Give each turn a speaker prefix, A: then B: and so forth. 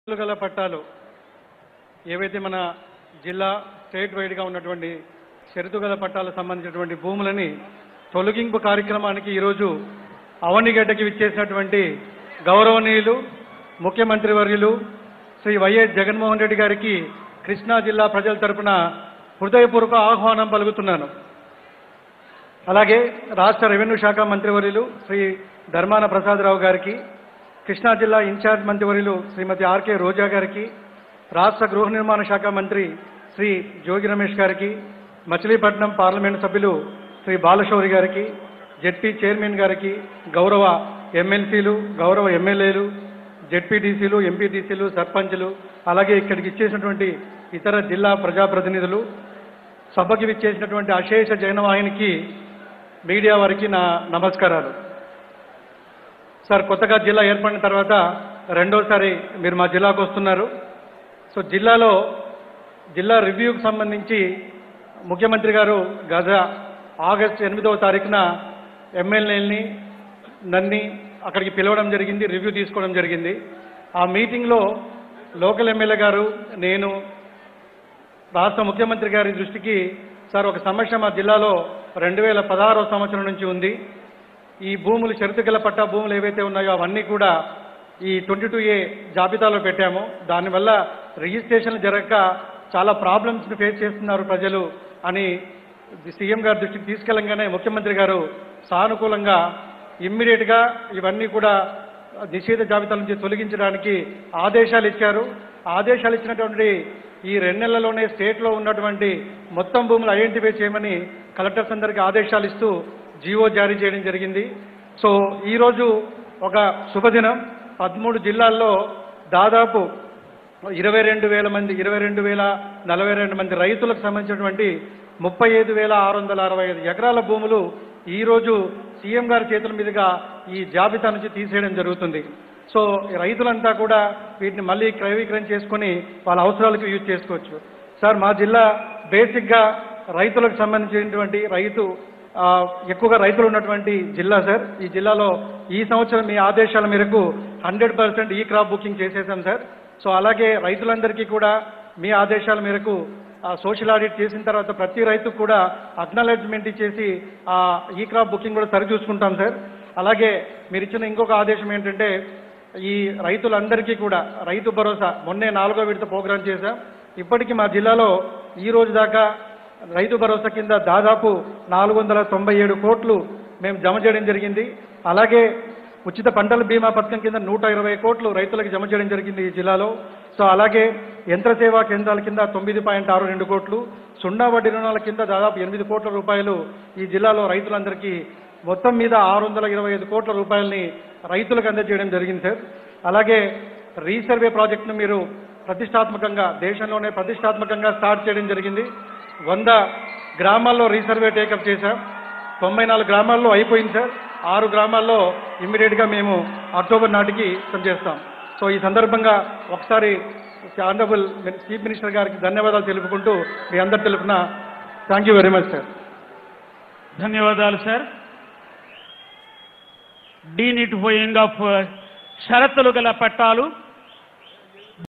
A: షరతులు గల పట్టాలు ఏవైతే మన జిల్లా స్టేట్ వైడ్గా ఉన్నటువంటి షరతు గల పట్టాలకు సంబంధించినటువంటి భూములని తొలగింపు కార్యక్రమానికి ఈరోజు అవనిగడ్డకి విచ్చేసినటువంటి గౌరవనీయులు ముఖ్యమంత్రి వర్యులు శ్రీ వైఎస్ జగన్మోహన్ రెడ్డి గారికి కృష్ణా జిల్లా ప్రజల తరపున హృదయపూర్వక ఆహ్వానం పలుకుతున్నాను అలాగే రాష్ట్ర రెవెన్యూ శాఖ మంత్రివర్యులు శ్రీ ధర్మాన ప్రసాదరావు గారికి కృష్ణా జిల్లా ఇన్ఛార్జ్ మంత్రివర్యులు శ్రీమతి ఆర్కే రోజా గారికి రాష్ట్ర గృహ నిర్మాణ శాఖ మంత్రి శ్రీ జోగి రమేష్ గారికి మచిలీపట్నం పార్లమెంటు సభ్యులు శ్రీ బాలశౌరి గారికి జెడ్పీ చైర్మన్ గారికి గౌరవ ఎమ్మెల్సీలు గౌరవ ఎమ్మెల్యేలు జెడ్పీటీసీలు ఎంపీటీసీలు సర్పంచ్లు అలాగే ఇక్కడికి ఇచ్చేసినటువంటి ఇతర జిల్లా ప్రజాప్రతినిధులు సభకి విచ్చేసినటువంటి అశేష జైనవాహినికి మీడియా వారికి నా నమస్కారాలు సార్ కొత్తగా జిల్లా ఏర్పడిన తర్వాత రెండోసారి మీరు మా జిల్లాకు వస్తున్నారు సో జిల్లాలో జిల్లా రివ్యూకి సంబంధించి ముఖ్యమంత్రి గారు గత ఆగస్టు ఎనిమిదవ తారీఖున ఎమ్మెల్యేలని నన్ని అక్కడికి పిలవడం జరిగింది రివ్యూ తీసుకోవడం జరిగింది ఆ మీటింగ్లో లోకల్ ఎమ్మెల్యే గారు నేను రాష్ట్ర ముఖ్యమంత్రి గారి దృష్టికి సార్ ఒక సమస్య మా జిల్లాలో రెండు వేల పదహారో సంవత్సరం నుంచి ఉంది ఈ భూములు షరతు గల పట్టా భూములు ఏవైతే ఉన్నాయో అవన్నీ కూడా ఈ ట్వంటీ టూ ఏ జాబితాలో పెట్టాము దానివల్ల రిజిస్ట్రేషన్లు జరగక చాలా ప్రాబ్లమ్స్ని ఫేస్ చేస్తున్నారు ప్రజలు అని సీఎం గారి దృష్టికి తీసుకెళ్ళంగానే ముఖ్యమంత్రి గారు సానుకూలంగా ఇమ్మీడియట్గా ఇవన్నీ కూడా నిషేధ జాబితా నుంచి తొలగించడానికి ఆదేశాలు ఇచ్చారు ఆదేశాలు ఇచ్చినటువంటి ఈ రెండు నెలల్లోనే స్టేట్లో ఉన్నటువంటి మొత్తం భూములు ఐడెంటిఫై చేయమని కలెక్టర్స్ అందరికీ ఆదేశాలు ఇస్తూ జీవో జారీ చేయడం జరిగింది సో ఈరోజు ఒక శుభదినం పదమూడు జిల్లాల్లో దాదాపు ఇరవై రెండు వేల మంది ఇరవై రెండు వేల నలభై రెండు మంది రైతులకు సంబంధించినటువంటి ముప్పై ఐదు వేల ఆరు వందల అరవై ఐదు ఎకరాల భూములు ఈరోజు సీఎం గారి చేతుల మీదుగా ఈ జాబితా నుంచి తీసేయడం జరుగుతుంది సో ఈ రైతులంతా కూడా వీటిని మళ్ళీ క్రయ విక్రయం చేసుకొని వాళ్ళ అవసరాలకు యూజ్ చేసుకోవచ్చు సార్ మా జిల్లా బేసిక్గా రైతులకు సంబంధించినటువంటి రైతు ఆ, ఎక్కువగా రైతులు ఉన్నటువంటి జిల్లా సార్ ఈ జిల్లాలో ఈ సంవత్సరం మీ ఆదేశాల మేరకు హండ్రెడ్ పర్సెంట్ ఈ క్రాప్ బుకింగ్ చేసేసాం సార్ సో అలాగే రైతులందరికీ కూడా మీ ఆదేశాల మేరకు సోషల్ ఆడిట్ చేసిన తర్వాత ప్రతి రైతుకు కూడా అక్నాలెడ్జ్మెంట్ ఇచ్చేసి ఆ ఈ క్రాప్ బుకింగ్ కూడా సరి చూసుకుంటాం సార్ అలాగే మీరు ఇచ్చిన ఇంకొక ఆదేశం ఏంటంటే ఈ రైతులందరికీ కూడా రైతు భరోసా మొన్నే నాలుగో విడత ప్రోగ్రాం చేశాం ఇప్పటికీ మా జిల్లాలో ఈ రోజు దాకా రైతు భరోసా కింద దాదాపు నాలుగు వందల తొంభై ఏడు కోట్లు మేము జమ చేయడం జరిగింది అలాగే ఉచిత పంటల బీమా పథకం కింద నూట ఇరవై కోట్లు రైతులకు జమ చేయడం జరిగింది ఈ జిల్లాలో సో అలాగే యంత్ర సేవా కేంద్రాల కింద తొమ్మిది పాయింట్ ఆరు రెండు కోట్లు సున్నా వడ్డీ రుణాల కింద దాదాపు ఎనిమిది కోట్ల రూపాయలు ఈ జిల్లాలో రైతులందరికీ మొత్తం మీద ఆరు వందల ఇరవై ఐదు కోట్ల రూపాయలని రైతులకు అందజేయడం జరిగింది సార్ అలాగే రీసర్వే ప్రాజెక్టును మీరు ప్రతిష్టాత్మకంగా దేశంలోనే ప్రతిష్టాత్మకంగా స్టార్ట్ చేయడం జరిగింది వంద గ్రామాల్లో రీసర్వే టేకప్ చేశాం తొంభై నాలుగు గ్రామాల్లో అయిపోయింది సార్ ఆరు గ్రామాల్లో ఇమ్మీడియట్గా మేము అక్టోబర్ నాటికి సిద్ధం చేస్తాం సో ఈ సందర్భంగా ఒకసారి ఆనరబుల్ చీఫ్ మినిస్టర్ గారికి ధన్యవాదాలు తెలుపుకుంటూ మీ అందరి తెలుపున thank you very much sir
B: ధన్యవాదాలు సార్ డీనిటిఫైయింగ్ ఆఫ్ షరతులు గల పట్టాలు